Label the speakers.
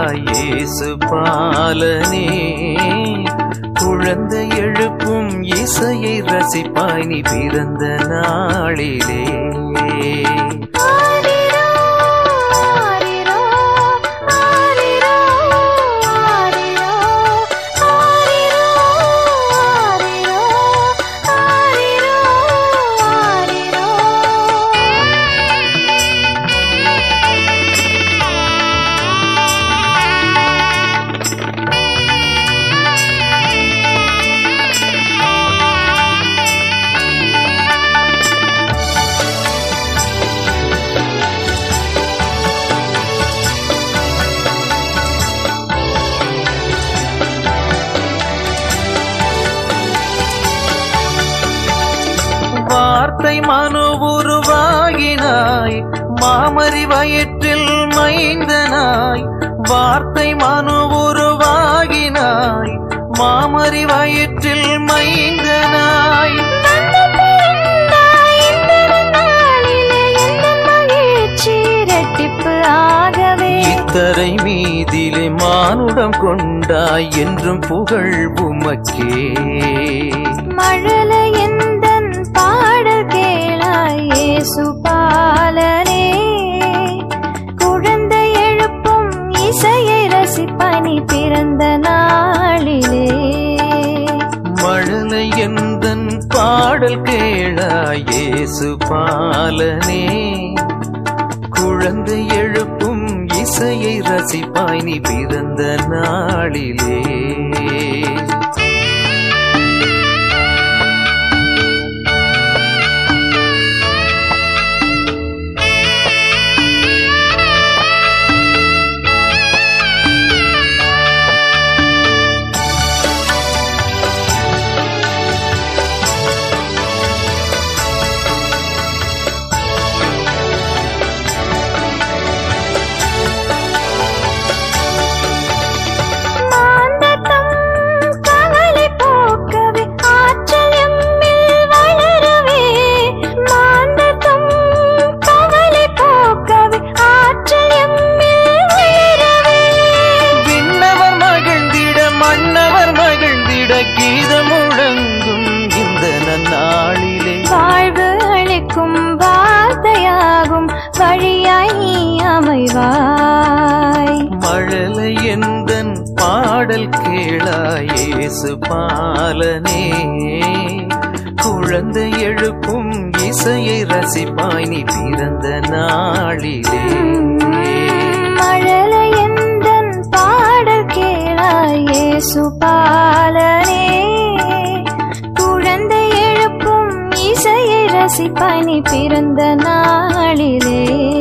Speaker 1: கேளாய் இயேசு பாலனே குழந்தை எழுப்பும் இசையை ரசிப்பாய் நீ பிறந்த நாளிலே
Speaker 2: ஆரிரோ ஆரிரோ ஆரிரோ ஆரிரோ ஆரிரோ ஆரிரோ ஆரிரோ
Speaker 1: வார்த்தை மனு உருவாகினாய் மாமரி வயிற்றில் மைந்தனாய் வார்த்தை மனு உருவாகினாய் மாமரி வயிற்றில் மைந்தனாய் இத்தரை மீதிலே மானுடம் கொண்டாய் என்றும் புகழ் உமக்கே
Speaker 2: மழல எந்தன் பாடல் கேளாய் இயேசு பாலனே குழந்தை எழுப்பும் இசையை ரசிப்பனி பிறந்த நாளிலே
Speaker 1: மழலை எந்தன் பாடல் கேளாய் இயேசு பாலனே குழந்தை எழுப்பும் இசையை ரசிப்பாய் நீ பிறந்த நாளிலே
Speaker 2: மாந்தத்தம் கவலை போக்கவே ஆற்றல் எம்மில் வளரவே மாந்தத்தம் கவலை போக்கவே ஆற்றல் எம்மில் வளரவே
Speaker 1: விண்ணவர் மகிழ்ந்திட மன்னவர் மகிழ்ந்திட கீதம் முழங்கும் இந்த நன்னாளிலே
Speaker 2: வாழ்வு அளிக்கும் வார்த்தையாகும் வழியாய் நீ அமைவாய்
Speaker 1: மழலை எந்தன் பாடல் கேளாய் இயேசு பாலனே குழந்தை எழுப்பும் இசையை ரசிப்பாய் நீ பிறந்த நாளிலே
Speaker 2: மழலை எந்தன் பாடல் கேளாய் இயேசு பாலனே குழந்தை எழுப்பும் இசையை ரசிப்பாய் நீ பிறந்த நாளிலே